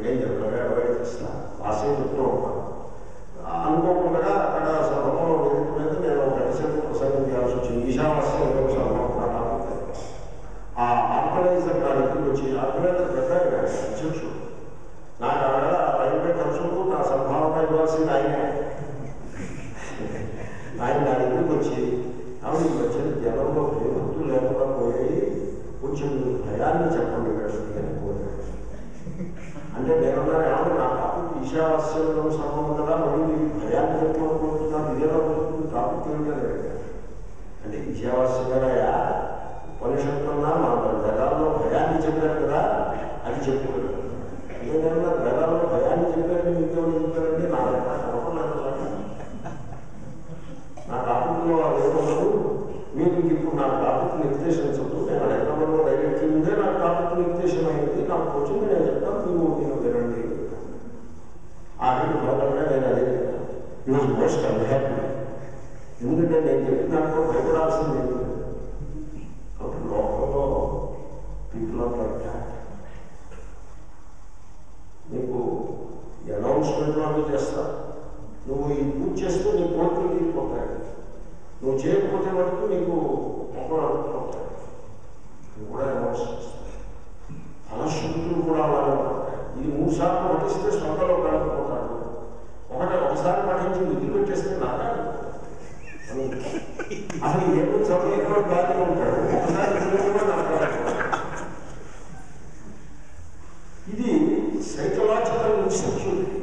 అందుకే జనరల్గా అవాయిడ్ చేస్తా రాసే చెప్తూ ఉంటాను అనుకోకుండా అక్కడ సభలో వేదిక మీద నేను ఒక గంటసేపు ప్రసంగం చేయాల్సి వచ్చింది ఈశావాస్య ఏదో సభలో టాపిక్ ఆ ఆర్గనైజర్ నా దగ్గరికి వచ్చి ఆర్గనైజర్ పెద్ద ఆయన, అధ్యక్షుడు నాకు ఆడ రైల్వే ఖర్చులకు నా సంభావన ఇవ్వాల్సింది ఆయనే ఆయన నా దగ్గరికి వచ్చి ఆవిడ ఈ వచ్చిన జనంలో భయభక్తులు లేకుండా పోయాయి కొంచెం మీరు భయాన్ని చెప్పండి వేస్తుంది అని కోరాడు అంటే నేనున్నా ఏమన్నా నా టాపిక్ ఈశావాస్యంలో సమయం కదా మళ్ళీ మీరు భయాన్ని చెప్పనుకుంటున్నాను ఇదేలా వస్తుంది టాపిక్ ఏంటని అడిగాను. అంటే ఈశావాస్యగారయా ఉపనిషత్తున్నా మా వేదాల్లో భయాన్ని చెప్పారు కదా అది చెప్పుకోలేదు అంటే నేను నా వేదాల్లో భయాన్ని చెప్పారని మీకు ఎవరు చెప్పారంటే నా దగ్గర కనపడలేదు అలాగా. నా టాపిక్లో అదేమన్నారు మీరు ఇప్పుడు నా టాపిక్ నిర్దేశించద్దు నేను హైదరాబాద్లో డైరెక్ట్ ఉందే నా టాపిక్ నిర్దేశం అయింది నాకు వచ్చింది నేను చెప్తాను మీరు నేను వినండి ఆఖరి భాగంగా నేను అదే చెప్పాను ఈరోజు మోస్ట్ అన్హ్యాపీ ఎందుకంటే నేను చెప్పిన దాంట్లో భయపడాల్సింది ఏమీ లేదు. కాబట్టి లోకంలో పీపుల్ ఆర్ లైక్ దాట్ నీకు అనౌన్స్మెంట్ వాళ్ళు చేస్తా నువ్వు ఈ పూజ చేస్తూ నీ కోరికలు తీరిపోతాయి నువ్వు చేయకపోతే మటుకు నీకు మొక్కలు అడుగుతుంటాయి నువ్వు కూడా అనౌన్స్ చేస్తావు ఫలశ్రుతులు కూడా అలాగే ఉంటాయి ఇది మూడు సార్లు పఠిస్తే స్వంతలో కలిగిపోతాడు ఒకటి ఒకసారి పఠించి వదిలిపెట్టేస్తే నాగా అసలు ఎప్పుడు చదువు బాగా ఉంటాడు ఒకసారి చదివినా నాగా ఇది సైకలాజికల్ ఇన్సెక్యూరిటీ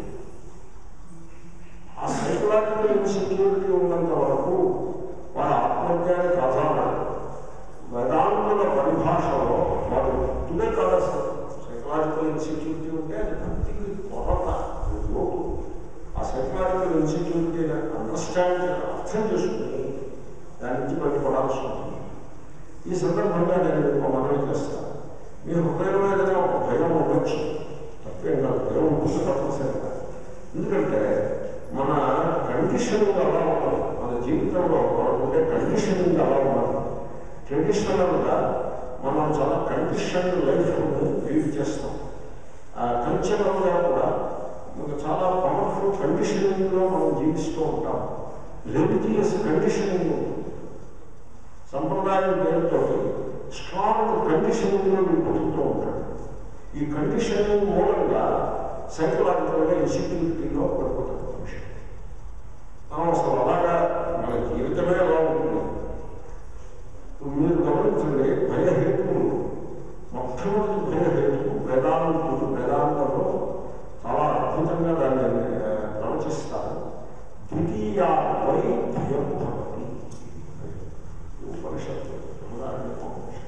ఆ సైకలాజికల్ ఇన్సెక్యూరిటీ ఉన్నంత వరకు వారి ఆత్మజ్ఞానికి ఆధారం వేదాంతుల పరిభాషలో వారు ఇదే కాదు సైకలాజికల్ ఇన్సెక్యూరిటీ ఉంటే అది భక్తికి కొరత అది లోటు ఆ సైకలాజికల్ ఇన్సెక్యూరిటీ అండర్స్టాండ్ అర్థం చేసుకుని దాని నుంచి బయటపడాల్సి ఉంటుంది ఈ సందర్భంగా నేను ఒక మనవి చేస్తాను మీ హృదయంలో ఏదైనా ఒక భయం ఉండొచ్చు తప్పేం కాదు భయం ఉంటుంది తప్పనిసరిగా ఎందుకంటే మన కండిషనింగ్ అలా ఉంటుంది మన జీవితంలో మనకు ఉండే కండిషనింగ్ అలా ఉంటుంది ట్రెడిషనల్గా మనం చాలా కండిషన్ లైఫ్ని లీడ్ చేస్తాం కల్చరల్గా కూడా మనకు చాలా పవర్ఫుల్ కండిషనింగ్లో మనం జీవిస్తూ ఉంటాం రిలీజియస్ కండిషనింగ్ ఉంటుంది సంప్రదాయం పేరుతో స్ట్రాంగ్ కండిషనింగ్లో మీరు బతుకుతూ ఉంటాడు ఈ కండిషనింగ్ మూలంగా సైకలాజికల్గా ఇన్సెక్యూరిటీలో పడిపోతాడు మనిషి మనం అసలు అలాగా మన జీవితమే అలా ఉంటుంది మీరు గమనించండి భయహేతువులు మొట్టమొదటి భయహేతువు వేదాంతులు వేదాంతంలో చాలా అద్భుతంగా దాన్ని ఆ, ప్రవచిస్తారు ద్వితీయ వై భయం భవతి ఈ ఉపనిషత్తు ఉదాహరణ ఉపనిషత్తు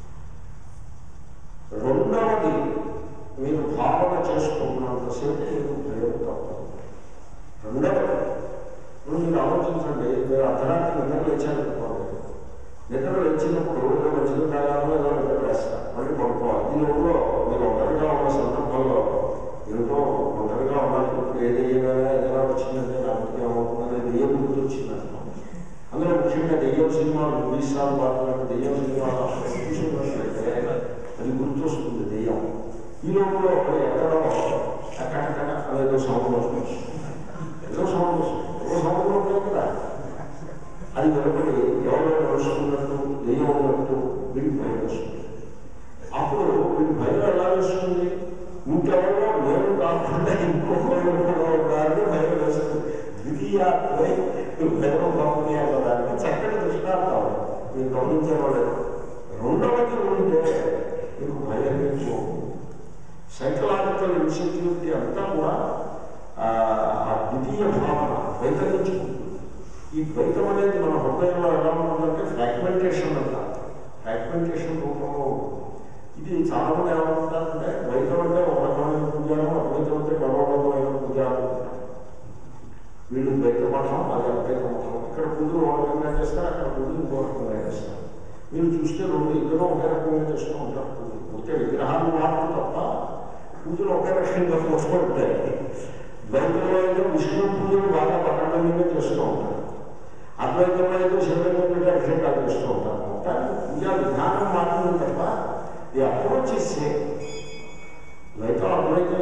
రెండవది మీరు భావన చేసుకున్నంతసేపు మీకు భయం తప్పదు రెండవది ఇప్పుడు మీరు ఆలోచించండి మీరు అర్ధరాత్రి నిద్ర లేచారనుకోండి నిద్ర లేచినప్పుడు ఏదో మంచిది కాగానో ఏదో నిద్ర లేస్తారు మళ్ళీ పడుకోవాలి ఈ లోపల మీరు ఒంటరిగా ఉన్న సందర్భంలో ఏదో ఒంటరిగా ఉండాలి ఇప్పుడు ఏ దెయ్యమైనా ఏదైనా వచ్చిందంటే నాకు ఏమవుతుందని దెయ్యం గుర్తు వచ్చిందనుకో అందులో ముఖ్యంగా దెయ్యం సినిమాలు వీసాలు పాటలు దెయ్యం సినిమాలు చూసినట్లయితే అది గుర్తొస్తుంది దెయ్యం ఈ లోపల ఎక్కడో అక్కడక్కడ అదేదో సౌండ్ వస్తుంది ఏదో సౌండ్ వస్తుంది ఏదో సౌండ్ ఉంటుంది కదా అది వెలుపడి ఎవరో నడుస్తున్నట్టు దెయ్యం ఉన్నట్టు వీడికి భయం వస్తుంది అప్పుడు వీడి భయం ఎలా వేస్తుంది ఇంకెవరో నేను కాకుండా ఇంకొకరు ఉన్నారని భయం వేస్తుంది ద్వితీయ భయం బాగుంది అన్నదానికి చక్కటి దృష్టాంతం మీరు గమనించేవాళ్ళు రెండవది ఉంటే మీకు భయం ఎక్కువ సైకలాజికల్ ఇన్సెక్యూరిటీ అంతా కూడా ఆ ఆ ద్వితీయ భావన ద్వైతం నుంచి ఉంటుంది. ఈ ద్వైతం అనేది మన హృదయంలో ఎలా ఉంటుందంటే ఫ్రాగ్మెంటేషన్ అంటారు ఫ్రాగ్మెంటేషన్ రూపంలో ఉంటుంది. ఇది చాలా మంది ఏమంటారంటే ద్వైతం అంటే ఒక రకమైన పూజాను అద్వైతం అంటే మరో రకమైన పూజ అనుకుంటారు వీళ్ళు ద్వైత మఠం అది అద్వైత మఠం ఇక్కడ పూజలు ఒక రకంగా చేస్తారు అక్కడ పూజలు ఇంకో రకంగా చేస్తారు మీరు చూస్తే రెండు ఇద్దరు ఒకే రకంగా చేస్తూ ఉంటారు పూజలు ఒకే విగ్రహాలు మార్పు తప్ప పూజలు ఒకే రకంగా పోస్తూ ఉంటాయి ద్వైతంలో అయితే విష్ణు పూజలు బాగా పట్టణంగా చేస్తూ ఉంటారు అద్వైతంలో అయితే శివలింగం పెట్టి అభిషేకాలు చేస్తూ ఉంటారు కానీ పూజా విధానం మాత్రమే తప్ప ఈ అప్రోచ్ సేమ్ ద్వైతం అద్వైతం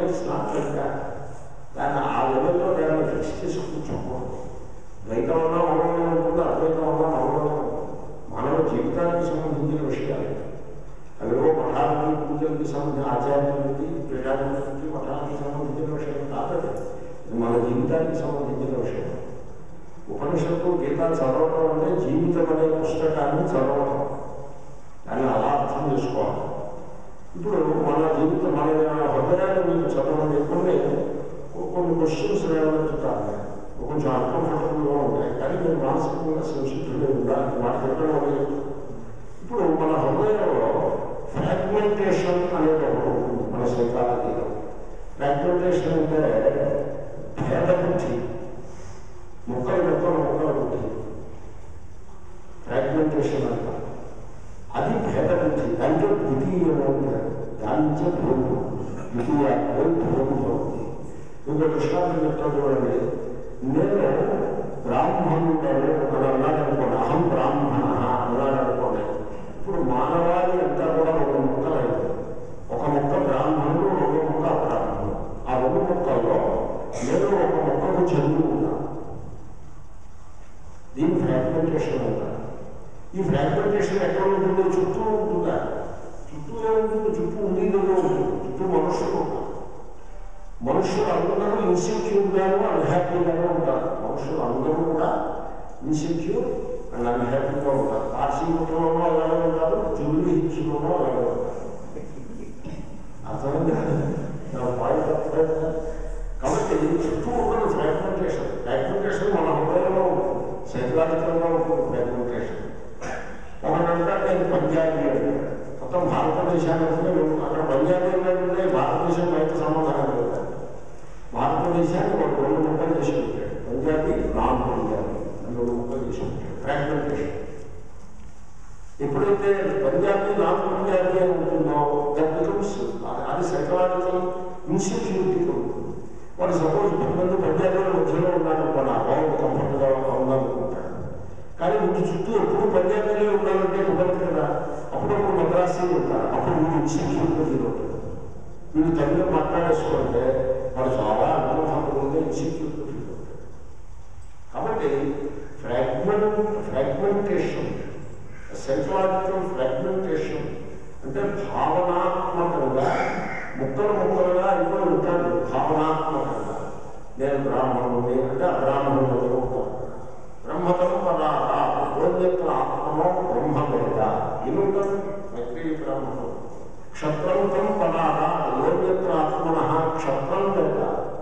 ఇట్స్ నాట్ లైక్ దాట్ దాన్ని ఆ లెవెల్లో దాన్ని ఫిక్స్ చేసి కూర్చోకూడదు ద్వైతం ఉన్నా మౌనంగా ఉంటుంది అద్వైతం ఉన్నా మౌనంగా ఉంటుంది మానవ జీవితానికి సంబంధించిన విషయాలు అవేవో మఠానికి పూజలకి సంబంధించిన ఆచార్యులకి పీఠానికి మఠానికి సంబంధించిన విషయం కాదు ఇది మన జీవితానికి సంబంధించిన విషయం ఉపనిషత్తు గీత చదవడం అంటే జీవితం అనే పుస్తకాన్ని చదవడం దాన్ని అలా అర్థం చేసుకోవాలి ఇప్పుడు మన జీవితం మన హృదయాన్ని మీకు చదవండి కొన్ని కొన్ని క్వశ్చన్స్ లేవనెత్తుతారు కొంచెం అన్కంఫర్టబుల్గా ఉంటాయి కానీ మీరు మానసికంగా సెన్సిటివ్గా ఉండాలి వాటి చెప్పడం అనేది ఇప్పుడు మన హృదయంలో ఫ్రాగ్మెంటేషన్ అనేది ఒకటి ఉంటుంది మన సైకాలజీలో ఫ్రాగ్మెంటేషన్ అంటే భేద బుద్ధి ముక్కలు ముక్కలు ముక్కల బుద్ధి ఫ్రాగ్మెంటేషన్ అంటారు అది భేద బుద్ధి దాంట్లో ద్వితీయము ఉంటారు దాని నుంచే భూమి ద్వితీయ భూమి అవుతుంది ఇంకో దృష్టాంతం చెప్తాను చూడండి నేను బ్రాహ్మణుడని ఒకడు అన్నాడు అనుకోండి అహం బ్రాహ్మణ అన్నాడు అనుకోండి ఇప్పుడు మానవాళి అంతా కూడా రెండు ముక్కలైంది ఒక ముక్క బ్రాహ్మణుడు రెండు ముక్క అబ్రాహ్మణుడు ఆ రెండు ముక్కల్లో నేను ఒక ముక్కకు చెంది ఉన్నాను దీని ఫ్రాగ్మెంటేషన్ అంటారు ఈ ఫ్రాగ్మెంటేషన్ ఎక్కడ ఉంటుందో చుట్టూ ఉంటుందా చుట్టూ ఏముంటుంది చుట్టూ ఉండేదో ఉంటుంది చుట్టూ మనుషులు ఉంటారు మనుషులు అందరూ ఇన్సెక్యూర్గాను అన్హ్యాపీగాను ఉంటారు మనుషులు అందరూ కూడా ఇన్సెక్యూర్ అండ్ అన్హ్యాపీగా ఉంటారు పార్సీలోనూ అలాగే ఉంటారు జూలీ హిల్స్లోనూ అలాగే ఉంటారు అర్థమైంది నా పాయింట్ అర్థమైందా కాబట్టి చుట్టూ ఉన్నది ఫ్రాగ్మెంటేషన్ ఫ్రాగ్మెంటేషన్ మన హృదయంలో ఉంటుంది సైకలాజికల్గా ఉంటుంది ఫ్రాగ్మెంటేషన్ ఒకటంటే నేను పంజాబీ అంటాడు మొత్తం భారతదేశానికి అక్కడ పంజాబీ అంటే భారతదేశం బయట సమాధానం లేదు భారతదేశాన్ని ఒక రెండు ముక్కలు చేసి పెట్టాడు పంజాబీ నాన్ పంజాబీ అని రెండు ముక్కలు చేసి పెట్టాడు ఫ్రాగ్మెంటేషన్ ఎప్పుడైతే పంజాబీ నాన్ పంజాబీ అని ఉంటుందో దట్ బికమ్స్ అది సైకలాజికల్ ఇన్సెక్యూరిటీ ఉంటుంది వాడు సపోజ్ పది మంది పంజాబీల మధ్యలో ఉన్నాడు మన బాగుంది కంఫర్ట్గా ఉండాలనుకుంటాడు కానీ వీటి చుట్టూ ఎప్పుడు పంజాబీలో ఉండాలంటే కుదరదు కదా అప్పుడప్పుడు మద్రాసీలు ఉంటారు అప్పుడు వీడు ఇన్సెక్యూరిటీ ఫీల్ అవుతుంది వీడు తమిళ మాట్లాడేసుకుంటే వాడు చాలా అన్కంఫర్టబుల్గా ఇన్సెక్యూరిటీ ఫీల్ అవుతాడు కాబట్టి ఫ్రాగ్మెంట్ ఫ్రాగ్మెంటేషన్ సైకలాజికల్ ఫ్రాగ్మెంటేషన్ అంటే భావనాత్మకంగా ముక్కలు ముక్కలుగా అయిపోయి ఉంటాడు భావనాత్మకంగా నేను బ్రాహ్మణుని అంటే అబ్రాహ్మణుడు ఉంటాను బ్రహ్మతం పదార్థ గోన్యత్ర ఆత్మనో బ్రహ్మవేద ఇనుంటారు మైత్రి బ్రాహ్మణుడు క్షత్రంతం పదార్థ గోన్యత్ర ఆత్మన క్షత్రం వేద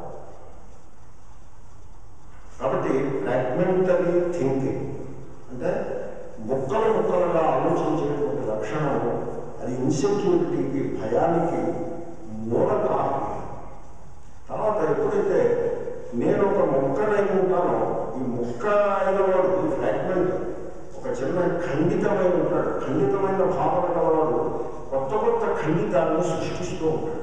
కాబట్టి ఫ్రాగ్మెంటరీ థింకింగ్ అంటే ముక్కలు ముక్కలుగా ఆలోచించేటువంటి లక్షణము అది ఇన్సెక్యూరిటీకి భయానికి మూల కారణం తర్వాత ఎప్పుడైతే నేను ఒక మొక్కనై ఉంటానో ఈ మొక్క అయిన వాడు ఈ ఫ్రాగ్మెంట్ ఒక చిన్న ఖండితమైన ఉంటాడు ఖండితమైన భావన గలవాడు కొత్త కొత్త ఖండితాలను సృష్టిస్తూ ఉంటాడు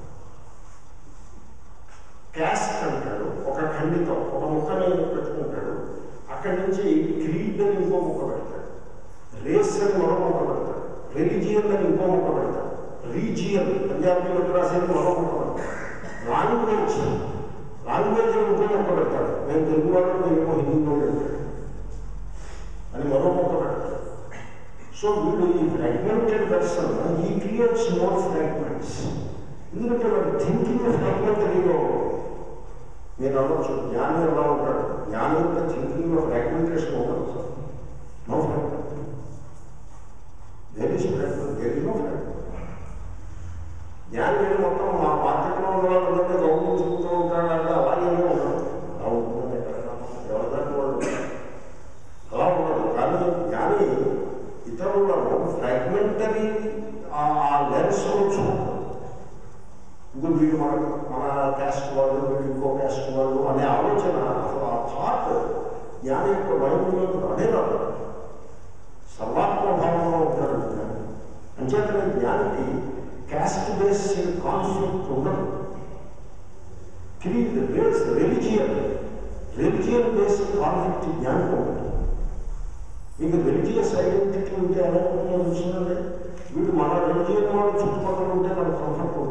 క్యాస్ట్ అంటాడు ఒక ఖండితం ఒక ముక్కని పెట్టుకుంటాడు అక్కడి నుంచి క్రీడ్ అని ఇంకో ముక్క పెడతాడు రేస్ అని మరో ముక్క పెడతాడు రిలీజియన్ అని ఇంకో ముక్క పెడతాడు రీజియన్ పంజాబీ మద్రాస్ అని మరో ముక్క పెడతాడు లాంగ్వేజ్ లాంగ్వేజ్ అని ఇంకో ముక్క పెడతాడు నేను తెలుగు వాడు నేను హిందీలో పెడతాడు అని మరో ముక్క పెడతాడు సో వీడు ఈ ఫ్రాగ్మెంటెడ్ పర్సన్ ఈ క్రియేట్స్ మోర్ ఫ్రాగ్మెంట్స్ ఎందుకంటే వాడు థింకింగ్ ఫ్రాగ్మెంటరీగా మీరు అనవచ్చు జ్ఞాని ఎలా ఉంటాడు జ్ఞాని యొక్క థింకింగ్లో ఫ్రాగ్మెంటేషన్ ఉండదు sir no fragment there is fragment there is no fragment జ్ఞాని వీడు మొత్తం మా మార్కెట్లో ఉన్న వాళ్ళందరినీ గౌరవించుకుంటూ ఉంటాడంటే అలాగే ఉండదు అలా ఉంటుంది ఎవరిదాన్ని వాళ్ళు అలా ఉండదు కానీ జ్ఞాని ఇతరులను ఫ్రాగ్మెంటరీ ఆ లెన్స్లో చూడదు ఇప్పుడు వీడు మన మన క్యాస్ట్ వాళ్ళు వీడు ఇంకో క్యాస్ట్ వాళ్ళు అనే ఆలోచన అసలు ఆ థాట్ జ్ఞాని యొక్క మైండ్లో అదే రాదు సర్వాత్మభావంలో ఉంటాడు జ్ఞాని అంచేతనే జ్ఞానికి క్యాస్ట్ బేస్డ్ కాన్ఫ్లిక్ట్ ఉండదు creed base religion religion based conflict జ్ఞానికి ఉండదు మీకు రిలీజియస్ ఐడెంటిటీ ఉంటే ఎలా ఉంటుందో చూసిందండి వీడు మన రిలీజియన్ వాడు చుట్టుపక్కల ఉంటే మనకు కంఫర్ట్ ఉంటుంది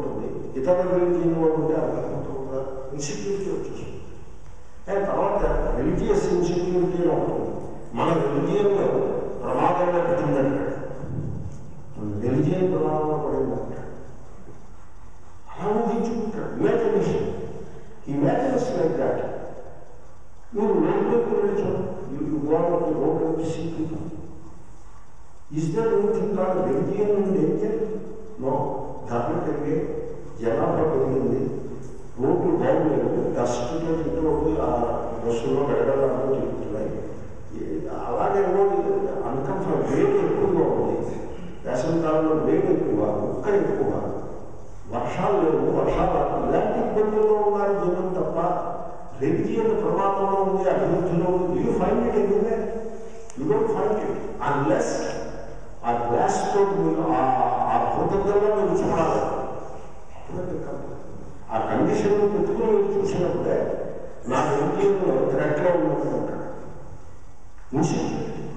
ఇతర రిలీజియన్ వాడు ఉంటే అర్థమవుతుంది కదా ఇన్సెక్యూరిటీ వచ్చేస్తుంది అండ్ తర్వాత రిలీజియస్ ఇన్సెక్యూరిటీ అని ఒకటి ఉంది. మన రిలీజియన్లో ప్రమాదంలో పెట్టిందంటాడు రిలీజియన్ ప్రమాదంలో పడిందంటాడు అలా ఊహించుకుంటాడు ఇమాజినేషన్ ఇమాజినస్ లైక్ దాట్ మీరు రోడ్లోకి వెళ్ళి చూడండి యూ గోడకి రోడ్లోకి సీపీ ఈజ్ దర్ ఎనీథింగ్ కాదు రిలీజియన్ అండ్ డేంజర్ నో ధర్మం పెరిగే జనాభా పెరిగింది రోడ్లు బాగులేవు డస్ట్తో తింటూ ఆ బస్సులో గడగడాలు తిరుగుతున్నాయి ఏ- అలాగే అన్కంఫర్ట్ వేడి ఎక్కువగా ఉంది వేసవికాలంలో వేడి ఎక్కువ ఉక్క ఎక్కువ వర్షాలు లేవు వర్షాలు రావు. ఇలాంటి ఇబ్బందుల్లో ఉన్నారు జనం తప్ప రిలీజియన్ ప్రమాదంలో ఉంది అభివృద్ధిలో ఉంది you find it anyway you don't find it unless ఆ గ్లాస్ తోటి మీరు ఆ- ఆ కృతజ్ఞతలో మీరు చూడాలి అప్పుడే మీకు కనపడుతుంది. ఆ కండిషన్ పెట్టుకుని మీరు చూసినప్పుడే నా రిలీజియన్లో థ్రెట్లో ఉన్నట్టు insecurity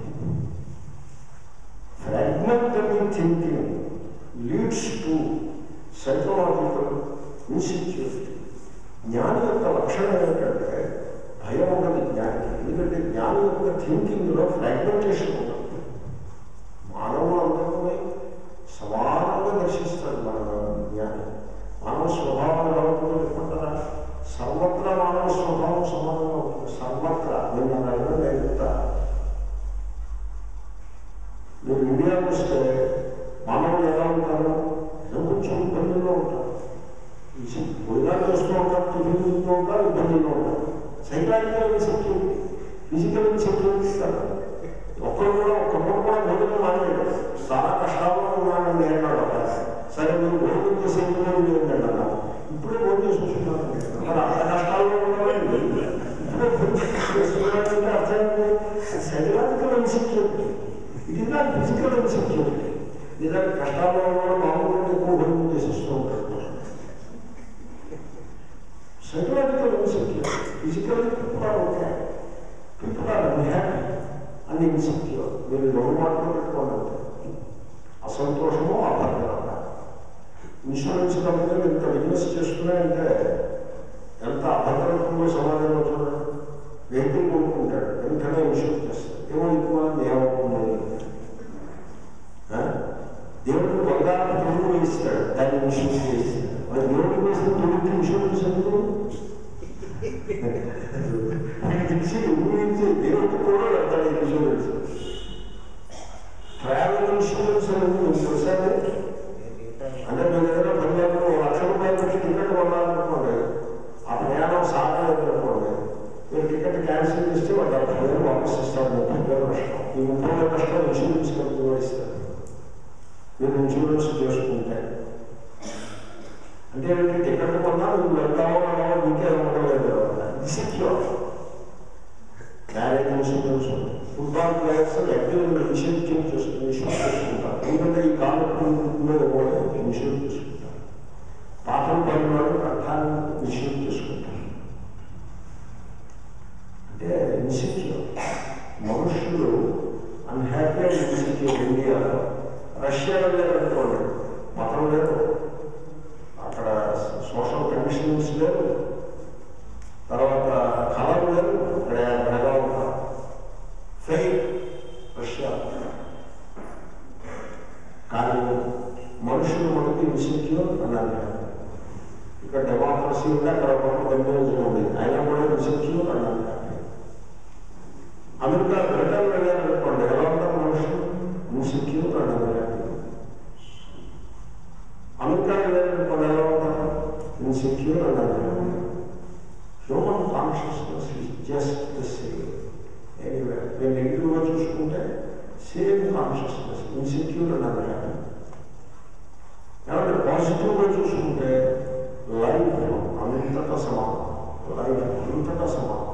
fragmentary thinking leads to psychological insecurity జ్ఞాని యొక్క లక్షణం ఏంటంటే భయం ఉండదు జ్ఞానికి ఎందుకంటే జ్ఞాని యొక్క థింకింగ్లో ఫ్రాగ్మెంటేషన్ ఉంటుంది మానవులందరినీ సమానంగా దర్శిస్తాడు మన జ్ఞాని మానవ స్వభావం ఎలా ఉంటుందో చెప్పుకుంటారా సర్వత్రా మానవ స్వభావం సమానంగా ఉంటుంది సర్వత్రా నేను అడగడం నేను చెప్తా మీరు ఇండియాకి వస్తే మానవులు ఎలా ఉంటారు ఏదో కొంచెం ఇబ్బందుల్లో ఉంటారు భోజనాలు చేస్తూ ఉంటారు టిఫిన్ తింటూ ఉంటారు ఇబ్బందుల్లో ఉంటారు సైకాలజికల్ ఇన్సెక్యూరిటీ ఫిజికల్ ఇన్సెక్యూరిటీ కాదు ఒక్కరు కూడా ఒక్కరు కూడా భోజనం మానేయడం చాలా కష్టాల్లో ఉన్నానండి అన్నాడు ఒక ఆయన. సరే మీరు భోజనం చేసే ఇంట్లో లేదండి అన్నారు ఇప్పుడే భోజనం చేసుకుంటున్నానండి మరి అంత కష్టాల్లో ఉన్నామండి ఇప్పుడే భోజనం చేస్తున్నానంటే అర్థం ఏంటి సైకలాజికల్ ఇన్సెక్యూరిటీ ఇది నా ఫిజికల్ ఇన్సెక్యూరిటీ నిజానికి కష్టాల్లో ఉన్న మామూలు ఎక్కువ భోజనం చేసేస్తూ ఉంటారు psychological insecure physical people are okay people are unhappy and insecure మీరు రెండు మాటలు పెట్టుకోవాలంటే అసంతోషము అభద్రత ఇన్సూరెన్స్ కంపెనీలు ఇంత బిజినెస్ చేస్తున్నాయంటే ఎంత అభద్రత ఉందో సమాజంలో చూడండి వెహికల్ కొనుక్కుంటాడు వెంటనే ఇన్సూర్ చేస్తాడు ఏమో ఎక్కువ ఏమవుతుంది ఆ? దేవుడికి బంగారం తొడుగు వేయిస్తాడు దాన్ని ఇన్సూరెన్స్ చేస్తాడు మరి దేవుడికి వేసిన తొడుగు ఇన్సూరెన్స్ ఎందుకు ఆయనకి ఇచ్చి ఊహించి దేవుడికి కూడా వెళ్తాడు ఇన్సూరెన్స్ ట్రావెల్ ఇన్సూరెన్స్ అనేది మీకు తెలుసా అంటే మీరు ఏదైనా పని లేకుండా ఒక లక్ష రూపాయలు పెట్టి టికెట్ కొనాలనుకోండి ఆ ప్రయాణం సాగలేదు అనుకోండి మీరు టికెట్ క్యాన్సిల్ చేస్తే వాళ్ళు డెబ్బై వేలు వాపస్ ఇస్తారు ముప్పై వేలు నష్టం ఈ ముప్పై వేల నష్టం ఇన్సూరెన్స్ కంపెనీ వాడు ఇస్తారు మీరు ఇన్సూరెన్స్ చేసుకుంటే అంటే ఏంటి టికెట్ కొన్నా నువ్వు వెళ్తావో వెళ్ళావో నీకే ఉండలేదు insecure marriage insurance football players active insurance చేసుకుని ఇన్సూరెన్స్ చేసుకుంటారు ఎందుకంటే ఈ కాలంలో కూడా ఇన్సూరెన్స్ చేసుకుంటారు పాఠం పడిన వాళ్ళు కట్టాన్ని ఇన్సూరెన్స్ చేసుకుంటారు అంటే ఇన్సెక్యూర్ మనుషులు అన్హ్యాపీ అండ్ ఇన్సెక్యూర్ ఇండియాలో రష్యా వెళ్ళారనుకోండి మతం లేదు అక్కడ సోషల్ కండిషన్స్ లేవు తర్వాత కలర్ లేదు అక్కడ ఎక్కడగా ఉంటారు ఫెయిల్ రష్యా కానీ మనుషులు మనకి ఇన్సెక్యూర్ అన్నారు ఇక్కడ డెమోక్రసీ ఉంది అక్కడ ఒక కమ్యూనిజం ఉంది అయినా కూడా ఇన్సెక్యూర్ అన్నారు అమెరికా బ్రిటన్ వెళ్ళారనుకోండి ఎలా ఉంటారు మనుషులు ఇన్సెక్యూర్ అన్నారు అమెరికా వెళ్ళారనుకోండి ఎలా ఉంటారు ఇన్సెక్యూర్ అన్నారు human consciousness is just the same anyway నేను నెగిటివ్గా చూసుకుంటే సేమ్ కాన్షియస్నెస్ ఇన్సెక్యూర్ అని అన్నారు కాబట్టి పాజిటివ్గా చూసుకుంటే లైఫ్ అంతటా సమానం లైఫ్ అంతటా సమానం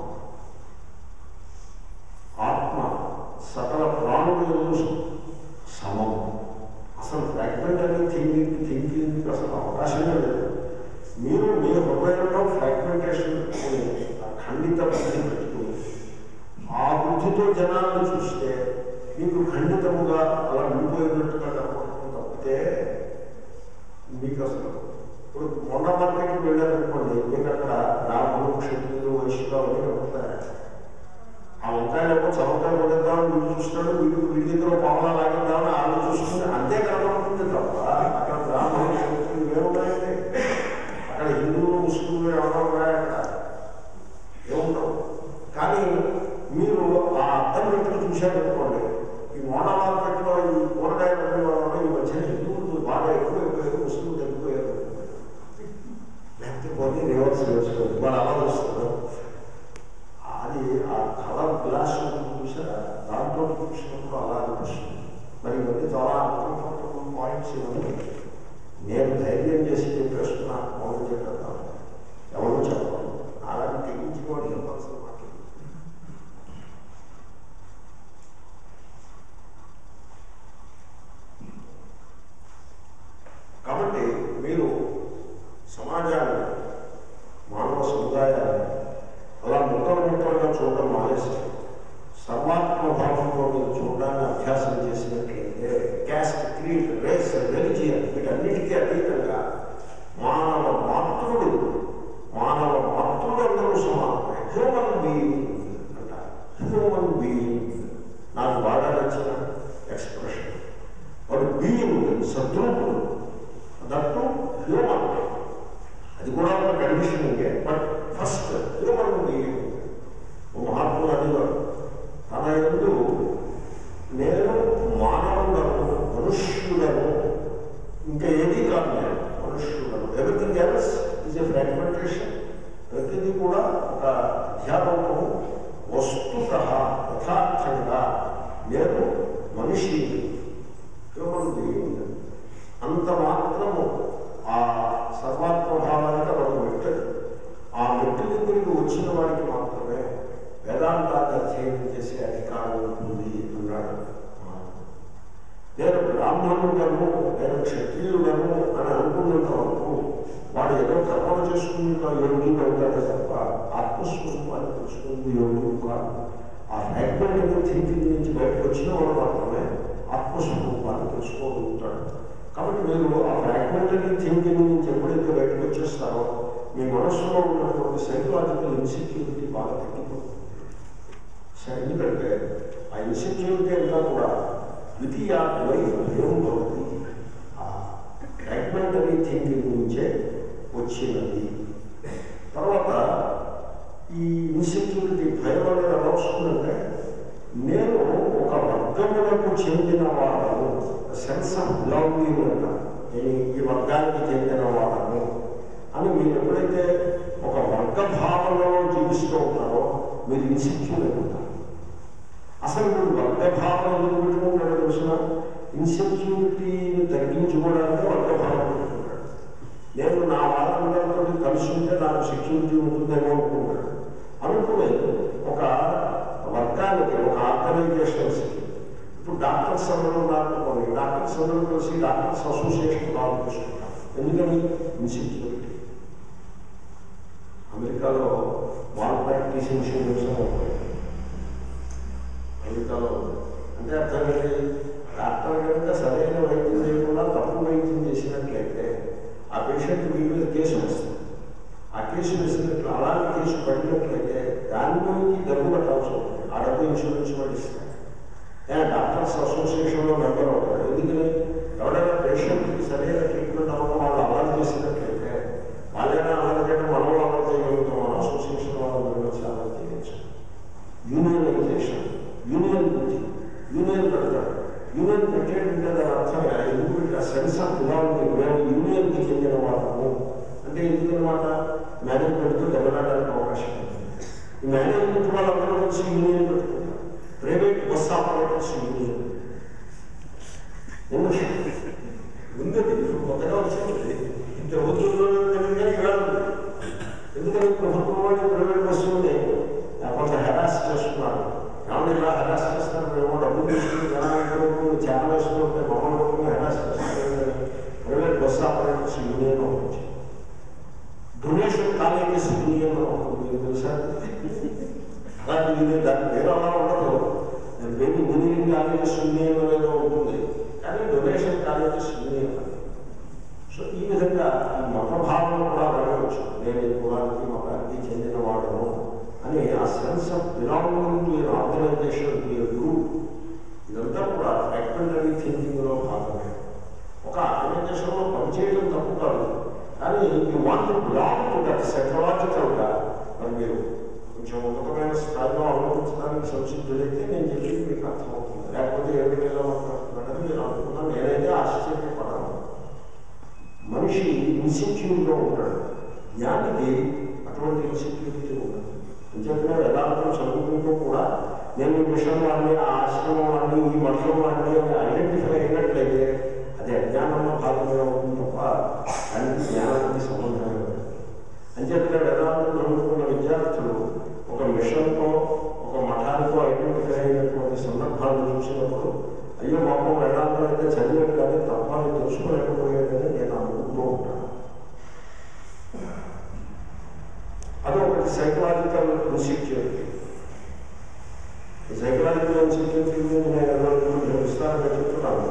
ఆత్మ సకల ప్రాణులు ఎందు సమం అసలు ఫ్రాగ్మెంట్ అనేది థింకింగ్ థింకింగ్ అసలు అవకాశమే లేదు మీరు మీ హృదయంలో ఫ్రాగ్మెంటేషన్ పెట్టుకుని ఆ ఖండిత బుద్ధి పెట్టుకుని ఆ బుద్ధితో జనాలను చూస్తే మీకు ఖండితముగా అలా విడిపోయినట్టుగా కనపడటం తప్పితే మీకు అసలు ఇప్పుడు మొన్న మార్కెట్కి వెళ్ళారనుకోండి మీకు అక్కడ బ్రాహ్మణులు క్షత్రియులు వైశ్యులు అవన్నీ ఉంటాయి ఆ వంకాయలు ఏమో చవకాయలు కొనేద్దామని వీడు చూస్తాడు వీడు వీడి దగ్గర పావలా లాగేద్దామని ఆళ్ళు చూస్తుంది అంతే కనబడుతుంది తప్ప అక్కడ బ్రాహ్మణులు క్షత్రియులు ఏమున్నాయండి అక్కడ హిందువులు ముస్లింలు ఏమన్నా ఉన్నాయా అక్కడ ఏముండవు కానీ మీరు ఆ అర్థం పెట్టుకు చూశారనుకోండి ఈ మోడ మార్కెట్లో ఈ కూరగాయలు అమ్మే వాళ్ళు ఈ మధ్య హిందువులు బాగా ఎక్కువైపోయారు ముస్లింలు తగ్గిపోయారు లేకపోతే రివర్స్ వేసుకోండి వాళ్ళు అలా వస్తున్నారు అది ఆ కలర్ గ్లాస్ ఉంటుంది చూసారా దాంట్లో చూసినప్పుడు అలా అనిపిస్తుంది మరి ఇవన్నీ చాలా అన్కంఫర్టబుల్ పాయింట్స్ ఇవన్నీ నేను ధైర్యం చేసి చెప్పేస్తున్నా మౌనం చెప్పేద్దాం ఎవరు చెప్పాలి అలాగే తెగించి కూడా చెప్పాల్సిన మాట కాబట్టి మీరు సమాజాన్ని మానవ సముదాయాన్ని అలా ముక్కలు ముక్కలుగా చూడడం మానేసి సర్వాత్మ భావంలో మీరు చూడడాన్ని అభ్యాసం చేసినట్లయితే క్యాస్ట్ క్రీడ్ రేస్ రెలిజియన్ వీటన్నిటికీ అతీతంగా మానవ మాతృడు మానవ మాతృడు అందరూ సమానమే హ్యూమన్ బీయింగ్ అంటారు హ్యూమన్ బీయింగ్ నాకు బాగా నచ్చిన ఎక్స్ప్రెషన్ వాడు బీయింగ్ సద్రూపుడు దట్టు హ్యూమన్ అది కూడా ఒక కండిషనింగే బట్ ఫస్ట్ హ్యూమన్ బీయింగ్ మహాత్ములు అనేవారు తన ఎందు నేను మానవులను మనుష్యులను ఇంకా ఏది కాదు నేను మనుష్యులను everything else is a fragmentation ప్రతిదీ కూడా ఒక అధ్యాపకము వస్తుత యథార్థంగా నేను మనిషి హ్యూమన్ బీయింగ్ అంత మాత్రము ఆ సర్వాత్మభావానికి అదొక మెట్టది ఆ మెట్టు దగ్గరికి వచ్చిన వాడికి మాత్రమే వేదాంతాన్ని అధ్యయనం చేసే అధికారం ఉంటుంది అన్నాడు మహాత్ముడు. నేను బ్రాహ్మణుడను నేను క్షత్రియుడను అని అనుకున్నంత వరకు వాడు ఏదో కర్మలు చేసుకున్న యోగి అవుతాడే తప్ప ఆత్మస్వరూపాన్ని తెలుసుకుంది యోగి కాదు ఆ ఫ్రాగ్మెంట్ థింకింగ్ నుంచి బయటకు వచ్చిన వాడు మాత్రమే ఆత్మస్వరూపాన్ని తెలుసుకోగలుగుతాడు కాబట్టి మీరు ఆ ఫ్రాగ్మెంటరీ థింకింగ్ నుంచి ఎప్పుడైతే బయటకు వచ్చేస్తారో మీ మనస్సులో ఉన్నటువంటి సైకలాజికల్ ఇన్సెక్యూరిటీ బాగా తగ్గిపోతుంది సరే ఎందుకంటే ఆ ఇన్సెక్యూరిటీ అంతా కూడా ద్వితీయాత్మై భయం భవతి ఆ ఫ్రాగ్మెంటరీ థింకింగ్ నుంచే వచ్చినది తర్వాత ఈ ఇన్సెక్యూరిటీ భయం అనేది ఎలా వస్తుందంటే నేను ఒక వర్గములకు చెందిన వాడను సెన్స్ ఆఫ్ బిలాంగింగ్ అంట నేను ఈ వర్గానికి చెందిన వాడను అని మీరు ఎప్పుడైతే ఒక వర్గ భావనలో జీవిస్తూ ఉంటారో మీరు ఇన్సెక్యూర్ అయిపోతారు అసలు మీరు వర్గ భావన ఎందుకు పెట్టుకుంటాడో తెలిసిన ఇన్సెక్యూరిటీని తగ్గించుకోవడానికి వర్గ భావన పెట్టుకుంటాడు నేను నా వాళ్ళందరితో కలిసి ఉంటే నాకు సెక్యూరిటీ ఉంటుందేమో అనుకుంటాడు అనుకుని ఒక వర్గానికి ఒక ఆర్గనైజేషన్స్కి ఇప్పుడు డాక్టర్స్ అందరూ ఉన్నారనుకోండి డాక్టర్స్ అందరూ కలిసి డాక్టర్స్ అసోసియేషన్ కాల్ చేసుకుంటారు ఎందుకని ఇన్సెక్యూరిటీ అమెరికాలో వాల్ ప్రాక్టీస్ ఇన్సూరెన్స్ అని ఉంటాయి అమెరికాలో అంటే అర్థం ఏంటి డాక్టర్ కనుక సరైన వైద్యం చేయకుండా తప్పు వైద్యం చేసినట్లయితే ఆ పేషెంట్ మీ మీద కేసు వస్తుంది ఆ కేసు వేసినట్లు అలాంటి కేసు పడినట్లయితే దాని గురించి డబ్బు కట్టాల్సి ఉంటుంది ఆ డబ్బు ఇన్సూరెన్స్ వాళ్ళు ఇస్తారు ఏ డాక్టర్స్ అసోసియేషన్లో మెంబర్ అవుతారు ఎందుకని ఎవరైనా పేషెంట్కి సరైన ట్రీట్మెంట్ అవ్వడం వాళ్ళు అమలు చేసినట్లయితే వాళ్ళైనా అమలు చేయడం మనం అమలు చేయగలుగుతాం మన అసోసియేషన్ వాళ్ళు వచ్చి అమలు చేయొచ్చు యూనియనైజేషన్ యూనియన్ గురించి యూనియన్ పెడతాడు యూనియన్ పెట్టేటంటే దాని అర్థం ఎందుకు ఆ సెన్స్ ఆఫ్ బిలాంగింగ్ మేము యూనియన్కి చెందిన వాళ్ళము అంటే ఎందుకనమాట మేనేజ్మెంట్తో దెబ్బలాడడానికి అవకాశం ఉంది ఈ మేనేజ్మెంట్ వాళ్ళందరూ కలిసి యూనియన్ పెట్టుకుంటారు ప్రైవేట్ బస్ ఆపరేటర్స్ యూనియన్ ఉంది ఉంది ఇప్పుడు కొత్తగా వచ్చింది ఇంత రోజుల్లో తెలియదుగా ఇవాళ ఉంది. ఎందుకని ప్రభుత్వం వాళ్ళు ప్రైవేట్ బస్సుల్ని ఆ, కొంత హెరాస్ చేస్తున్నారు ఏమన్నా ఇలా హెరాస్ చేస్తారు మేము డబ్బులు తీసుకుని జనాలు చాలా వేసుకుంటే మమ్మల్ని హెరాస్ చేస్తారు ప్రైవేట్ బస్ ఆపరేటర్స్ యూనియన్ వచ్చి డొనేషన్ కాలేజెస్ యూనియన్ ఒకటి మీకు తెలుసా అలాంటి యూనియన్ దాని పేరు అలా ఉండదు దాని పేరు ఇంజనీరింగ్ కాలేజెస్ యూనియన్ అనేది ఉంటుంది కానీ డొనేషన్ కాలేజెస్ యూనియన్ సో ఈ విధంగా ఈ మత భావన కూడా వెళ్ళవచ్చు నేను ఈ కులానికి మతానికి చెందినవాడను అని ఆ sense of belonging to an organization to a group ఇదంతా కూడా ఫ్రాగ్మెంటరీ థింకింగ్లో భాగమే ఒక ఆర్గనైజేషన్లో పనిచేయడం తప్పు కాదు కానీ you want belong to that సైకలాజికల్గా మరి మీరు కొంచెం ఉన్నతమైన స్థాయిలో ఆలోచించడానికి సంసిద్ధులైతే నేను చెప్పింది మీకు అర్థమవుతుంది లేకపోతే ఏడు వేల మాట్లాడుతున్నాడని మీరు అనుకున్నా నేనైతే ఆశ్చర్యపడను మనిషి ఇన్సెక్యూర్గా ఉంటాడు జ్ఞానికి అటువంటి ఇన్సెక్యూరిటీ ఉండదు అంచేతనే వేదాంతం చదువుకుంటూ కూడా నేను ఈ మిషన్ వాడిని ఆ ఆశ్రమం వాడిని ఈ మఠం వాడిని అని ఐడెంటిఫై అయినట్లయితే అది అజ్ఞానంలో భాగమే అవుతుంది తప్ప దానికి జ్ఞానానికి సంబంధమే లేదు అంచేతనే వేదాంతం చదువుకున్న విద్యార్థులు ఒక మిషన్తో ఒక మఠానికో ఐడెంటిఫై అయినటువంటి సందర్భాలను చూసినప్పుడు అయ్యో పాపం వేదాంతం అయితే చదివాడు కానీ తప్ప అని తెలుసుకోలేకపోయాడని నేను అనుకుంటూ ఉంటాను అదొకటి సైకలాజికల్ ఇన్సెక్యూరిటీ ఈ సైకలాజికల్ ఇన్సెక్యూరిటీ గురించి నేను కొంచెం విస్తారంగా చెప్తున్నాను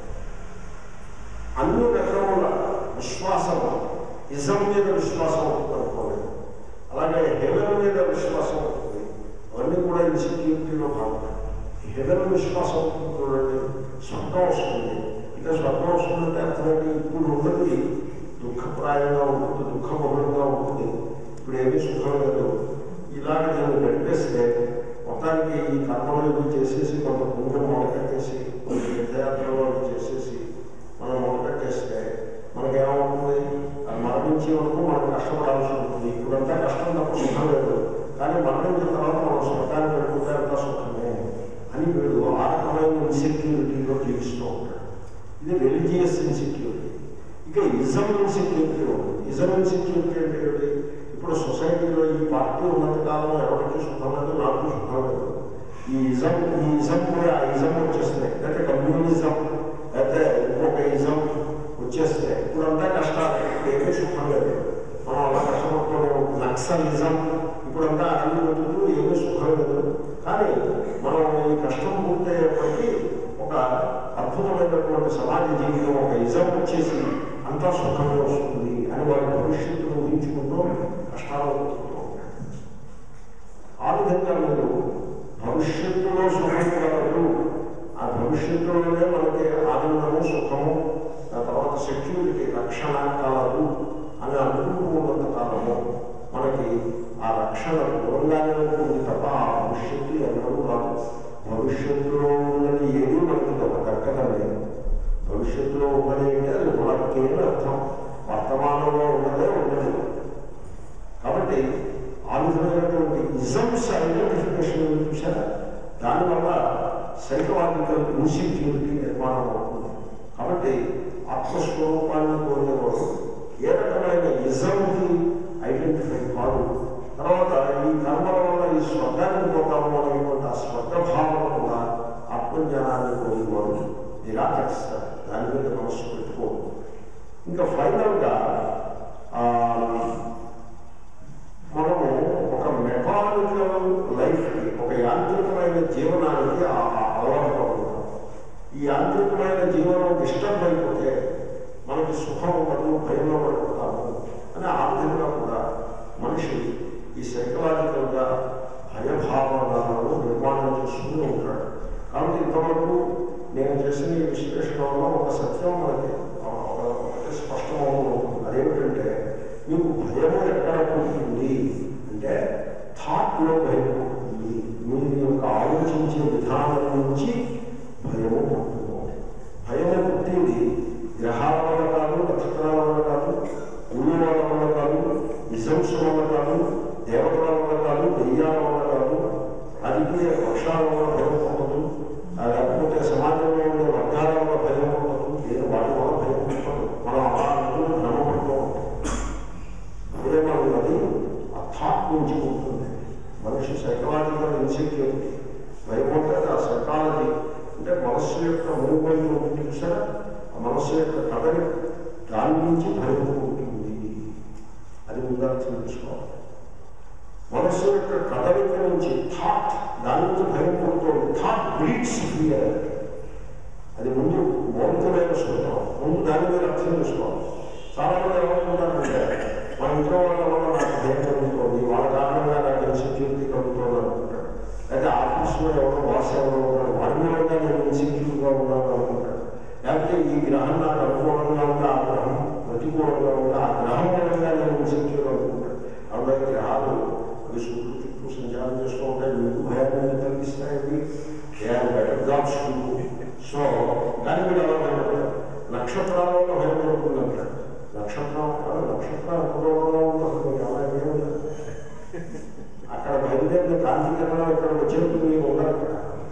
అన్ని రకముల విశ్వాసం ఇజం మీద విశ్వాసం ఉంటుంది అనుకోలేదు అలాగే హెవెన్ మీద విశ్వాసం ఉంటుంది అవన్నీ కూడా ఇన్సెక్యూరిటీలో భాగం ఈ హెవెన్ విశ్వాసం ఉంటుంది చూడండి స్వర్గం వస్తుంది ఇక స్వర్గం వస్తుందంటే అర్థమైంది ఇప్పుడు ఉన్నది దుఃఖప్రాయంగా ఉంటుంది దుఃఖబహుళంగా ఉంటుంది ఇప్పుడు ఏమీ సుఖం లేదు ఇలాగ నేను గడిపేస్తే మొత్తానికి ఈ కర్మలు ఇవి చేసేసి కొంత పుణ్యం మొదలెట్టేసి కొంత తీర్థయాత్రలు అవి చేసేసి మనం మొదలెట్టేస్తే మనకేమవుతుంది అది మరణించే వరకు మనం కష్టపడాల్సి ఉంటుంది ఇప్పుడంతా కష్టం తప్ప సుఖం లేదు కానీ మరణించిన తర్వాత మనం స్వర్గానికి వెళ్ళిపోతే అంతా సుఖమే అని వీడు ఆ రకమైన ఇన్సెక్యూరిటీలో జీవిస్తూ ఉంటాడు ఇది రిలీజియస్ ఇన్సెక్యూరిటీ ఇక ఇజం ఇన్సెక్యూరిటీ ఉంది ఇజం ఇన్సెక్యూరిటీ అంటే ఏమిటి ఇప్పుడు సొసైటీలో ఈ పార్టీ ఉన్నంత కాలం ఎవరికి సుఖం లేదు నాకు సుఖం లేదు ఈ ఇజం ఈ ఇజం కూడా ఆ ఇజం వచ్చేస్తాయి లేకపోతే కమ్యూనిజం లేకపోతే ఇంకొక ఇజం వచ్చేస్తే ఇప్పుడంతా కష్టాలు ఏమీ సుఖం లేదు మనం అలా కష్టపడుతూనే ఉంటాం నక్సలిజం ఇప్పుడంతా అన్ని బతుకుతూ ఏమీ సుఖం లేదు కానీ మనం ఈ కష్టం పూర్తయ్యేప్పటికీ ఒక అద్భుతమైనటువంటి సమాజ జీవితం ఒక ఇజం వచ్చేసి అంతా సుఖమే వస్తుంది అని వారి భవిష్యత్తును ఊహించుకుంటూ కష్టాలు పొందుతూ ఉంటారు ఆ విధంగా మీరు భవిష్యత్తులో సుఖం కలదు ఆ భవిష్యత్తులోనే మనకి ఆనందము సుఖము ఆ తర్వాత సెక్యూరిటీ రక్షణ కలదు అని అనుకుంటూ ఉన్నంత కాలము మనకి ఆ రక్షణ దూరంగానే ఉంటుంది తప్ప ఆ భవిష్యత్తు ఎన్నడూ రాదు భవిష్యత్తులో ఉన్నది ఏది మనకి దక్కదమే భవిష్యత్తులో ఉన్నది అంటే అది మనకి అర్థం వర్తమానంలో ఉన్నదే ఉండదు కాబట్టి ఆ విధమైనటువంటి ఇజమ్స్ ఐడెంటిఫికేషన్ చూసారా దానివల్ల సైకలాజికల్ ఇన్సెక్యూరిటీ నిర్మాణం అవుతుంది కాబట్టి ఆత్మస్వరూపాన్ని కోరేవాడు ఏ రకమైన ఇజంకి ఐడెంటిఫై కాదు తర్వాత ఈ కర్మల వల్ల ఈ స్వర్గానికి పోతాము అనేటువంటి ఆ స్వర్గ భావన కూడా ఆత్మజ్ఞానాన్ని కోరేవాడు నిరాకరిస్తారు దాని మీద మనస్సు పెట్టుకోడు ఇంకా ఫైనల్గా మనము ఒక మెకానికల్ లైఫ్కి ఒక యాంత్రికమైన జీవనానికి ఆ- ఆ అలవాటు పడుతున్నాం ఈ యాంత్రికమైన జీవనం డిస్టర్బ్ అయిపోతే మనకి సుఖం మరియు భయంలో పడిపోతాము అని ఆ విధంగా కూడా మనిషి ఈ సైకలాజికల్గా భయభావనలను నిర్మాణం చేసుకుని ఉంటాడు కాబట్టి ఇంతవరకు నేను చేసిన ఈ విశ్లేషణ వల్ల ఒక సత్యం మనకి ఆ, ఒక ఒకటి స్పష్టమవుతుంది అదేమిటంటే మీకు భయము ఎక్కడ పుట్టింది అంటే థాట్లో భయం పుట్టింది మీ యొక్క ఆలోచించే విధానం నుంచి భయము పుట్టింది భయము పుట్టింది గ్రహాల వల్ల కాదు నక్షత్రాల వల్ల కాదు గురువుల వల్ల కాదు నిజంస్ వల్ల కాదు దేవతల వల్ల కాదు దెయ్యాల వల్ల కాదు రాజకీయ పక్షాల వల్ల భయం ఉండదు ఆ లేకపోతే సమాజంలో ఉండే వర్గాల వల్ల భయం ఉండదు నేను వాటి వల్ల భయం ఉండదు మనం అలా అనుకుని భ్రమపడుతూ ఉంటాం ప్రేమ అన్నది ఆ థాట్ నుంచి ఉంటుంది మనిషి సైకలాజికల్ ఇన్సెక్యూరిటీ భయం ఉంటుంది ఆ సైకాలజీ అంటే మనస్సు యొక్క మూమెంట్ ఉంటుంది చూసారా ఆ మనస్సు యొక్క కదలి దాని నుంచి భయం ఉంటుంది అది ముందు అర్థం చేసుకోవాలి మనస్సు యొక్క కదలిక నుంచి థాట్ దాని నుంచి భయం పుడుతుంది థాట్ బ్రీడ్స్ ఫియర్ అది ముందు మౌలికమైన సూత్రం ముందు దాని మీద అర్థం చేసుకోవాలి చాలా మంది ఏమనుకుంటారంటే మన ఇంట్లో వాళ్ళ వల్ల నాకు భయం కలుగుతుంది వాళ్ళ కారణంగా నాకు ఇన్సెక్యూరిటీ కలుగుతుంది అనుకుంటాడు అయితే ఆఫీస్లో ఎవరో బాస్ ఎవరో ఉన్నాడు వాడి మూలంగా నేను ఇన్సెక్యూర్గా ఉన్నాను అనుకుంటాడు లేకపోతే ఈ గ్రహం నాకు అనుకూలంగా ఉంది ఆ గ్రహం ప్రతికూలంగా ఉంది ఆ గ్రహం మూలంగా నేను ఇన్సెక్యూర్ అనుకుంటాడు అందులో గ్రహాలు అవి సూర్యుడు చుట్టూ సంచారం చేస్తూ ఉంటాయి మీకు భయాన్ని కలిగిస్తాయి అవి బెటర్ జాబ్స్ సో దాని మీద ఎలా భయపడతారు నక్షత్రాలలో భయపడుతుంది అంటాడు నక్షత్రం కాదు నక్షత్రం అనుకూలంగా ఉంటుంది అలాగే ఉండదు అక్కడ బయలుదేరిన కాంతికరణం ఇక్కడ వచ్చేప్పుడు మీరు ఉన్నారు అక్కడ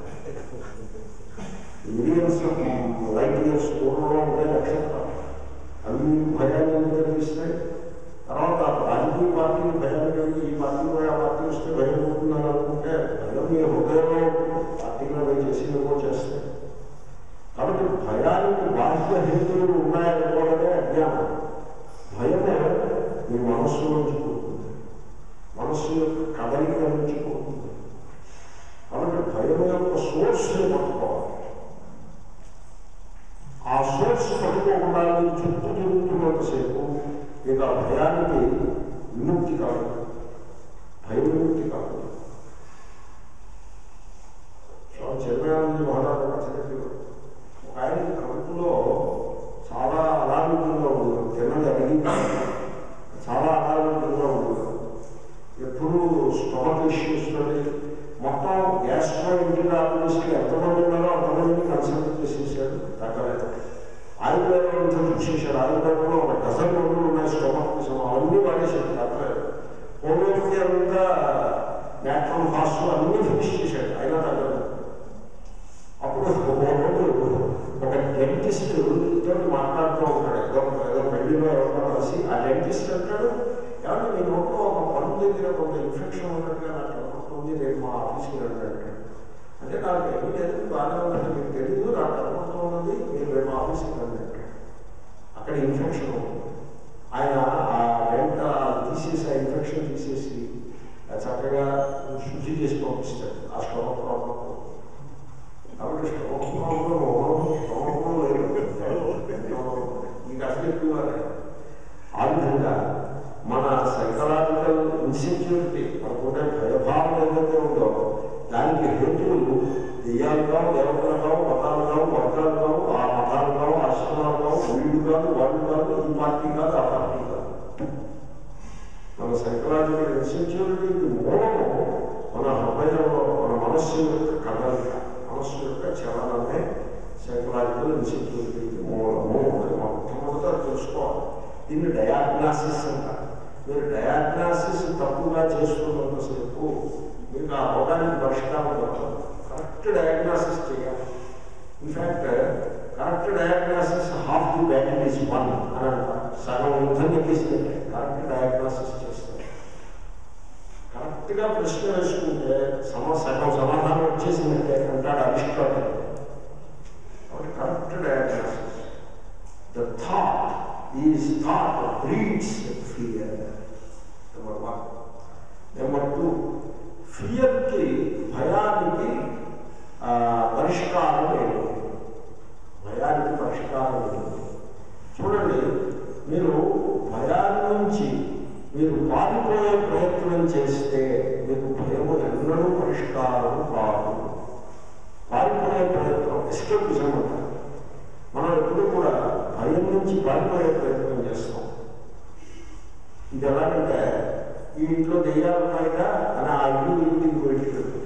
మిలియన్స్ లైట్ ఇయర్స్ దూరంలో ఉంటాయి నక్షత్రాలు అవి మీకు భయాన్ని ఎందుకు కలిగిస్తాయి తర్వాత రాజకీయ పార్టీలు భయాన్ని కలిగి ఈ పార్టీ పోయి ఆ పార్టీ వస్తే భయం ఉంటుందని అనుకుంటే భయం మీ హృదయంలో ఉంటుంది. పార్టీలో పోయి చేసి ఏమో చేస్తాయి కాబట్టి భయానికి బాహ్య హేతువులు ఉన్నాయనుకోవడమే అజ్ఞానం భయమే మీ మనస్సు నుంచి పుడుతుంది మనస్సు యొక్క కదలిక నుంచి పుడుతుంది కాబట్టి భయం యొక్క సోర్స్ని పట్టుకోవాలి ఆ సోర్స్ పట్టుకోకుండా మీరు చుట్టూ తిరుగుతున్నంతసేపు మీకు ఆ భయానికి విముక్తి కాదు భయం విముక్తి కాదు స్వామి చిరమయానంద మహారాజు కథ చెప్పేవారు ఒక ఆయనకి కడుపులో చాలా అనారోగ్యంగా ఉండేవారు తిన్నది అడిగి చాలా అనారోగ్యంగా ఉండేవారు ఎప్పుడూ స్టమక్ ఇష్యూస్ తోటి మొత్తం గ్యాస్ట్రో ఇంటిరాలజిస్ట్ ఎంతమంది ఉన్నారో అంతమందిని కన్సల్ట్ చేసేసాడు తగ్గలేదు ఆయుర్వేదం చూసేసాడు ఆయుర్వేదంలో ఒక డజన్ మందులు ఉన్నాయి స్టమక్ అవన్నీ వాడేసాడు తగ్గలేదు హోమియోపతి అంతా న్యాచురల్ హాస్టల్ అన్నీ ఫినిష్ చేశాడు అయినా తగ్గలేదు అప్పుడు ఒక రోజు ఒక డెంటిస్ట్ తోటి మాట్లాడుతూ ఉంటాడు ఏదో ఏదో పెళ్లిలో ఎవరో కలిసి ఆ డెంటిస్ట్ అంటాడు ఏమన్నా మీ నోట్లో ఒక పన్ను దగ్గర కొంత ఇన్ఫెక్షన్ ఉన్నట్టుగా నాకు కనపడుతుంది రేపు మా ఆఫీస్కి రండి అంటాడు అంటే నాకు ఏమీ లేదు బాగానే ఉందంటే మీకు తెలియదు నాకు కనపడుతూ ఉన్నది మీరు రేపు ఆఫీస్కి రండి అంటాడు అక్కడ ఇన్ఫెక్షన్ ఉంది ఆయన ఆ వెంట తీసేసి ఆ ఇన్ఫెక్షన్ తీసేసి ఆ చక్కగా శుద్ధి చేసి పంపిస్తాడు ఆ స్టమక్ ప్రాబ్లం కాబట్టి స్టమక్ ప్రాబ్లం స్టమక్లో లేదు మీకు అసలు ఎక్కువ ఆ విధంగా మన సైకలాజికల్ ఇన్సెక్యూరిటీ మనకుండే భయభావం ఏదైతే ఉందో దానికి హేతువులు దెయ్యాలు కావు దేవతలు కావు మతాలు కావు వర్గాలు కావు ఆ మతాలు కావు ఆశ్రమాలు కావు వీళ్ళు కాదు వాళ్ళు కాదు ఈ పార్టీ కాదు ఆ పార్టీ కాదు మన సైకలాజికల్ ఇన్సెక్యూరిటీకి మూలము మన హృదయంలో మన మనస్సు యొక్క కదలిక మనస్సు యొక్క చలనమే సైకలాజికల్ ఇన్సెక్యూరిటీకి మూలము అని మొట్టమొదట తెలుసుకోవాలి దీన్ని డయాగ్నాసిస్ అంటారు మీరు డయాగ్నాసిస్ తప్పుగా చేసుకున్నంతసేపు మీకు ఆ రోగానికి పరిష్కారం దొరకదు కరెక్ట్ డయాగ్నాసిస్ చేయాలి in fact correct diagnosis half the battle is won అని అంటారు సగం యుద్ధం ఎక్కిస్తుంటే కరెక్ట్ డయాగ్నాసిస్ చేస్తారు కరెక్ట్గా ప్రశ్న వేసుకుంటే సమ సగం సమాధానం వచ్చేసిందంటే అంటాడు అరిస్టాటల్ కాబట్టి correct diagnosis the thought is thought breeds fear number one number two ఫియర్కి భయానికి ఆ, పరిష్కారం లేదు భయానికి పరిష్కారం లేదు చూడండి మీరు భయాన్ని నుంచి మీరు పారిపోయే ప్రయత్నం చేస్తే మీకు భయము ఎన్నడూ పరిష్కారం కాదు పారిపోయే ప్రయత్నం ఎస్కేపిజం అంటారు మనం ఎప్పుడు కూడా భయం నుంచి పారిపోయే ప్రయత్నం చేస్తాం ఇది ఎలాగంటే ఈ ఇంట్లో దెయ్యాలు ఉన్నాయిగా అని ఆ ఇల్లు ఇంటికి బయటికి వెళ్తుంటారు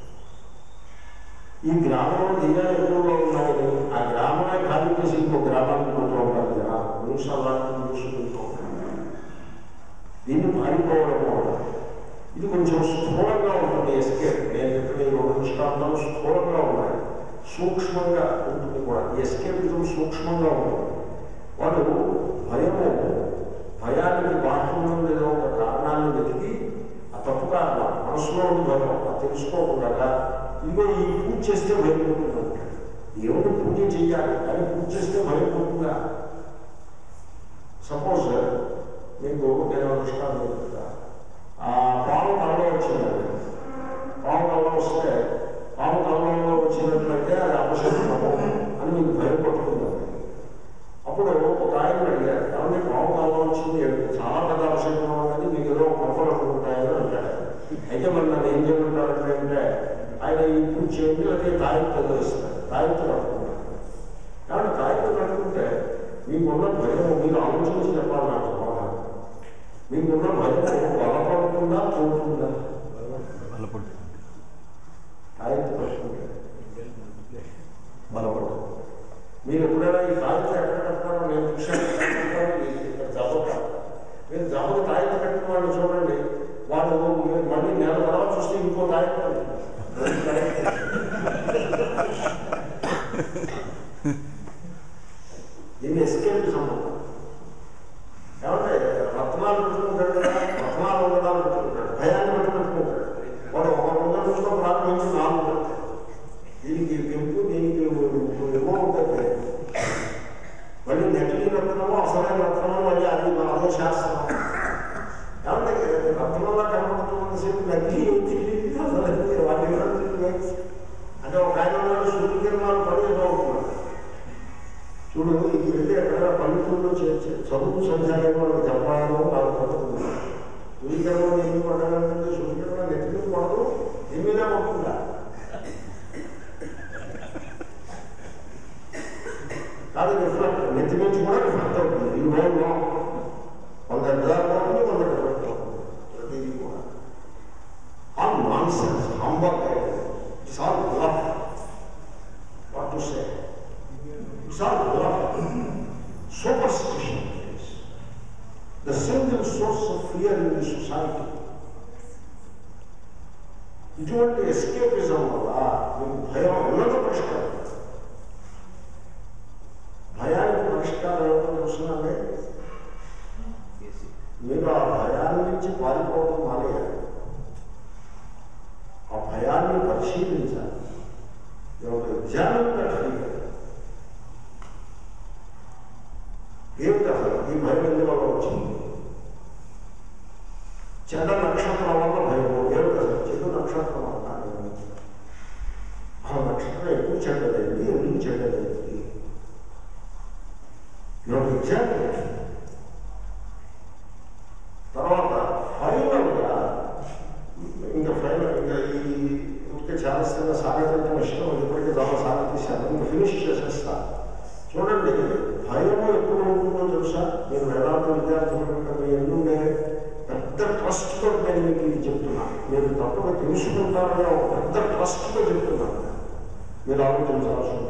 ఈ గ్రామంలో దెయ్యాలు ఎక్కువగా ఉన్నాయని ఆ గ్రామమే ఖాళీ చేసి ఇంకో గ్రామానికి పోతూ ఉంటారు జనాలు న్యూస్ అలాంటి న్యూస్ వింటూ ఉంటారు దీన్ని పారిపోవడం వల్ల ఇది కొంచెం స్థూలంగా ఉంటుంది ఎస్కేప్ నేను చెప్పిన ఈ రెండు దృష్టాంతాలు స్థూలంగా ఉన్నాయి సూక్ష్మంగా ఉంటుంది కూడా ఈ ఎస్కేపిజం సూక్ష్మంగా ఉంటుంది వాడు భయము భయానికి బాహ్యంలో ఏదో ఒక కారణాన్ని వెతికి ఆ తప్పు కారణం మనసులో ఉంది భయం అది తెలుసుకోకుండా ఇదిగో ఈ పూజ చేస్తే భయపడుతుంది దేవుడు పూజ చేయాలి కానీ పూజ చేస్తే భయపడుతుందా సపోజ్ మీకు నేను దృష్టాంతం చెప్తా ఆ పాము కళ్ళలో వచ్చిందండి పాము కళ్ళలో వస్తే పాము కళ్ళలో వచ్చినట్లయితే అది అపశకునము అని మీకు భయం పట్టుకుందండి అప్పుడు ఒక ఆయన అడిగారు ఏమంటే పాము ఏదో గొప్పలు అనుకుంటాయని అంటాడు అయితే మరి నన్ను ఏం చేయమంటారంటే అంటే ఆయన ఈ పూజ చేయండి అదే తాయిత్తు తెలుస్తాడు తాయిత్తు కట్టుకుంటాడు కాబట్టి తాయిత్తు కట్టుకుంటే మీకున్న భయం మీరు ఆలోచించి చెప్పాలి నాకు సమాధానం మీకున్న భయం బలపడుతుందా పోతుందా బలపడుతుంది తాయిత్తు కట్టుకుంటే బలపడుతుంది మీరు ఎప్పుడైనా ఈ తాయిత్తు ఎక్కడ కట్టారో నేను చూశాను ఇక్కడ జబ్బ మీరు జబ్బకు తాయిత్తు కట్టిన వాళ్ళు చూడండి వాడు మీరు మళ్ళీ నెల తర్వాత చూస్తే ఇంకో తాయిత్తు కట్టారు. దీన్ని ఎస్కేప్ సంబంధం ఏమంటే రత్నాలు పెట్టుకుంటాడు కదా రత్నాలు ఉండడాలు పెట్టుకుంటాడు భయాన్ని పెట్టి పెట్టుకుంటాడు వాడు ఒక వంద రోజుల్లో ప్రారంభించి నాలుగు పెడతాడు దీనికి పెంపు దీనికి ఏమో ఉంటుంది మళ్ళీ నకిలీ రత్నము అసలైన రత్నము మళ్ళీ అది అదే శాస్త్రం ఏమంటే రత్నంలో కనబడుతున్నంతసేపు నకిలీ తెలియదు అసలు వాటి వివరణ తెలియదు. అంటే ఒక ఆయన ఉన్నాడు సూర్యకిరణాలు పడి ఏదో అవుతున్నాడు చూడు ఇది వెళ్ళి ఎక్కడ పల్లెటూరులో చేర్చే చదువు సంధ్యాలేమో వాళ్ళకి చెప్పాలో నాకు పడుతుంది సూర్యకిరణం ఏమి పడాలంటే సూర్యకిరణం నెత్తి మీద పడదు దీని మీద పడుతుందా కాదు రిఫ్లెక్ట్ నెత్తి నుంచి కూడా రిఫ్లెక్ట్ అవుతుంది ఈ రోజులో కొంత ఎగ్జాక్ట్ అవుతుంది కొంత రిఫ్లెక్ట్ అవుతుంది ప్రతిదీ కూడా all nonsense humbug it's all bluff what to say it's all bluff superstition the single source of fear in the society ఇటువంటి ఎస్కేపిజం వల్ల మీకు భయం ఉన్నత పరిష్కారం భయానికి పరిష్కారం ఏమిటో తెలుసునండి మీరు ఆ భయాన్ని నుంచి పారిపోవడం మానేయాలి ఆ భయాన్ని పరిశీలించాలి ఒక ఎగ్జామిన్ కలిగి ఏమిటి అసలు ఈ భయం ఎందువల్ల వచ్చింది చెడ్డ నక్షత్రం వల్ల భయం ఏమిటి అసలు చెడు నక్షత్రం వల్ల భయం. ఆ నక్షత్రం ఎక్కువ చెడ్డదైంది ఎందుకు చెడ్డదైంది ఇదొక ఎగ్జాంపుల్ తర్వాత ఫైనల్గా ఇంకా ఫైనల్ ఇంకా ఈ ఇంకా చాలా సాగతంటే ఇష్టం ఇప్పటికీ చాలా సాగతీశాను ఇంకా ఫినిష్ చేసేస్తా చూడండి భయం ఎప్పుడు ఉంటుందో తెలుసా మీరు వేదాంత విద్యార్థులు మీ ఎన్నుండే పెద్ద ట్రస్ట్తో నేను మీకు ఇది చెప్తున్నాను మీరు తప్పగా తెలుసుకుంటారని ఒక పెద్ద ట్రస్ట్తో చెప్తున్నాను మీరు ఆలోచించాల్సి ఉంటుంది